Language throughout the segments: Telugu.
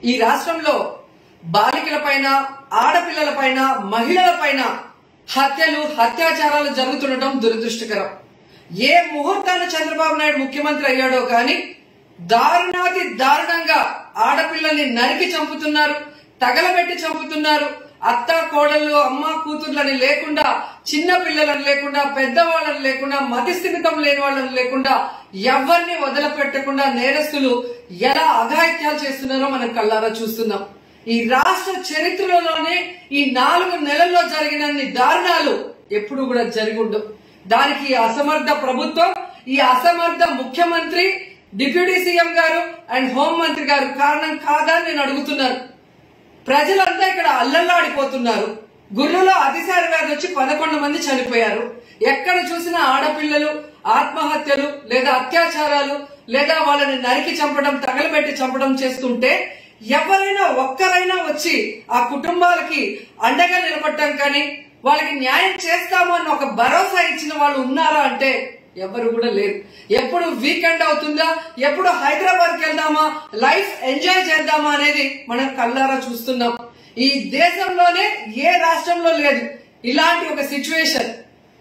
ఈ రాష్ట్రంలో బాలికల పైన ఆడపిల్లల పైన మహిళల పైన హత్యలు అత్యాచారాలు జరుగుతుండటం దురదృష్టకరం ఏ ముహూర్తాన చంద్రబాబు నాయుడు ముఖ్యమంత్రి అయ్యాడో కానీ దారుణాతి దారుణంగా ఆడపిల్లల్ని నరికి చంపుతున్నారు తగలబెట్టి చంపుతున్నారు అత్త కోడళ్ళు అమ్మ కూతుర్లని లేకుండా చిన్న పిల్లలను లేకుండా పెద్దవాళ్ళని లేకుండా మతిస్థిమితం లేని వాళ్ళని లేకుండా ఎవరిని వదిలిపెట్టకుండా నేరస్తులు ఎలా అఘాయిత్యాలు చేస్తున్నారో మనం కళ్ళారా చూస్తున్నాం ఈ రాష్ట్ర చరిత్రలోనే ఈ నాలుగు నెలల్లో జరిగినన్ని దారుణాలు ఎప్పుడు కూడా జరిగి ఉండవు దానికి ఈ అసమర్థ ప్రభుత్వం ఈ అసమర్థ ముఖ్యమంత్రి డిప్యూటీ సీఎం గారు అండ్ హోం మంత్రి గారు కారణం కాదా అని నేను అడుగుతున్నాను ప్రజలంతా ఇక్కడ అల్లల్లాడిపోతున్నారు గుర్రులో అతిసార వ్యాధి వచ్చి పదకొండు మంది చనిపోయారు ఎక్కడ చూసినా ఆడపిల్లలు ఆత్మహత్యలు లేదా అత్యాచారాలు లేదా వాళ్ళని నరికి చంపడం తగలబెట్టి చంపడం చేస్తుంటే ఎవరైనా ఒక్కరైనా వచ్చి ఆ కుటుంబాలకి అండగా నిలబడటం కానీ వాళ్ళకి న్యాయం చేస్తాము అన్న ఒక భరోసా ఇచ్చిన వాళ్ళు ఉన్నారా అంటే ఎవరు కూడా లేరు ఎప్పుడు వీకెండ్ అవుతుందా ఎప్పుడు హైదరాబాద్కి వెళ్దామా లైఫ్ ఎంజాయ్ చేద్దామా అనేది మనం కళ్ళారా చూస్తున్నాం ఈ దేశంలోనే ఏ రాష్ట్రంలో లేదు ఇలాంటి ఒక సిచ్యువేషన్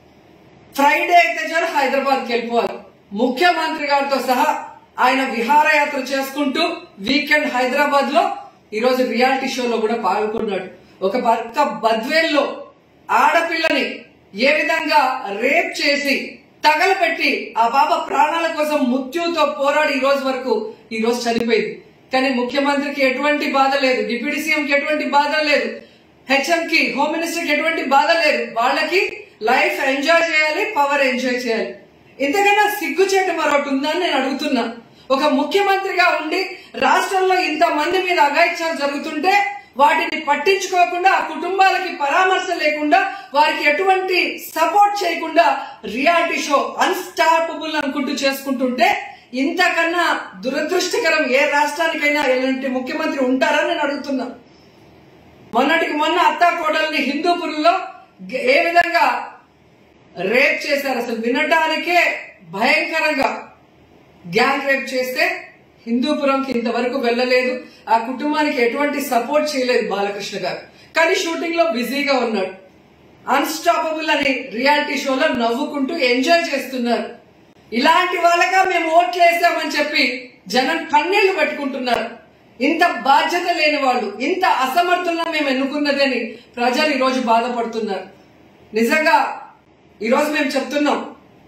ఫ్రైడే అయితే చాలు హైదరాబాద్కి వెళ్ళిపోవాలి ముఖ్యమంత్రి గారితో సహా ఆయన విహారయాత్ర చేసుకుంటూ వీకెండ్ హైదరాబాద్ లో ఈరోజు రియాలిటీ షోలో కూడా పాల్గొన్నాడు ఒక పక్క బద్వేల్లో ఆడపిల్లని ఏ విధంగా రేప్ చేసి తగలపెట్టి ఆ పాప ప్రాణాల కోసం మృత్యుతో పోరాడి ఈ రోజు వరకు ఈ రోజు చనిపోయింది కానీ ముఖ్యమంత్రికి ఎటువంటి బాధ లేదు డిప్యూటీ సీఎం కి ఎటువంటి బాధ లేదు హెచ్ఎం కి హోమ్ మినిస్టర్ కి ఎటువంటి బాధ లేదు వాళ్ళకి లైఫ్ ఎంజాయ్ చేయాలి పవర్ ఎంజాయ్ చేయాలి ఇంతకన్నా సిగ్గుచేటు మరొకటి ఉందని నేను అడుగుతున్నా ఒక ముఖ్యమంత్రిగా ఉండి రాష్ట్రంలో ఇంత మంది మీద అఘాయిత్యాలు జరుగుతుంటే వాటిని పట్టించుకోకుండా ఆ కుటుంబాలకి పరామర్శ లేకుండా వారికి ఎటువంటి సపోర్ట్ చేయకుండా రియాలిటీ షో అన్స్టాపబుల్ అనుకుంటూ చేసుకుంటుంటే ఇంతకన్నా దురదృష్టకరం ఏ రాష్ట్రానికైనా ఎలాంటి ముఖ్యమంత్రి ఉంటారా నేను అడుగుతున్నా మొన్నటికి మొన్న అత్తా కోడల్ని హిందూపురంలో గ- ఏ విధంగా రేప్ చేశారు అసలు వినటానికే భయంకరంగా గ్యాంగ్ రేప్ చేస్తే హిందూపురంకి ఇంతవరకు వెళ్ళలేదు ఆ కుటుంబానికి ఎటువంటి సపోర్ట్ చేయలేదు బాలకృష్ణ గారు కానీ షూటింగ్ లో బిజీగా ఉన్నాడు అన్స్టాపబుల్ అని రియాలిటీ షోలో నవ్వుకుంటూ ఎంజాయ్ చేస్తున్నారు ఇలాంటి వాళ్ళగా మేము ఓట్లు వేసామని చెప్పి జనం కన్నీళ్లు పెట్టుకుంటున్నారు ఇంత బాధ్యత లేని వాళ్ళు ఇంత అసమర్థులను మేము ఎన్నుకున్నదని ప్రజలు ఈ రోజు బాధపడుతున్నారు నిజంగా ఈరోజు మేము చెప్తున్నాం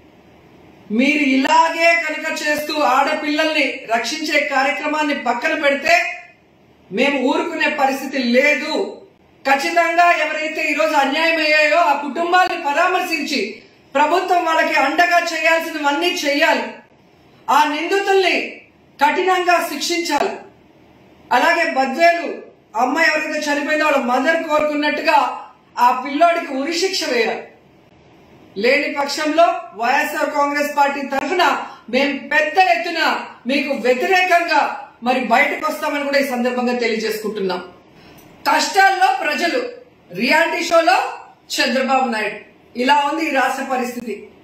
మీరు ఇలాగే కనుక చేస్తూ ఆడపిల్లల్ని రక్షించే కార్యక్రమాన్ని పక్కన పెడితే మేము ఊరుకునే పరిస్థితి లేదు ఖచ్చితంగా ఎవరైతే ఈరోజు అన్యాయం అయ్యాయో ఆ కుటుంబాన్ని పరామర్శించి ప్రభుత్వం వాళ్ళకి అండగా చేయాల్సినవన్నీ చేయాలి ఆ నిందితుల్ని కఠినంగా శిక్షించాలి అలాగే బద్వేలు అమ్మాయి ఎవరైతే చనిపోయిందో వాళ్ళ మదర్ కోరుకున్నట్టుగా ఆ పిల్లోడికి ఉరిశిక్ష వేయాలి లేని పక్షంలో వైఎస్ఆర్ కాంగ్రెస్ పార్టీ తరఫున మేము పెద్ద ఎత్తున మీకు వ్యతిరేకంగా మరి బయటకు వస్తామని కూడా ఈ సందర్భంగా తెలియజేసుకుంటున్నాం కష్టాల్లో ప్రజలు రియాలిటీ షోలో చంద్రబాబు నాయుడు ఇలా ఉంది ఈ రాష్ట్ర పరిస్థితి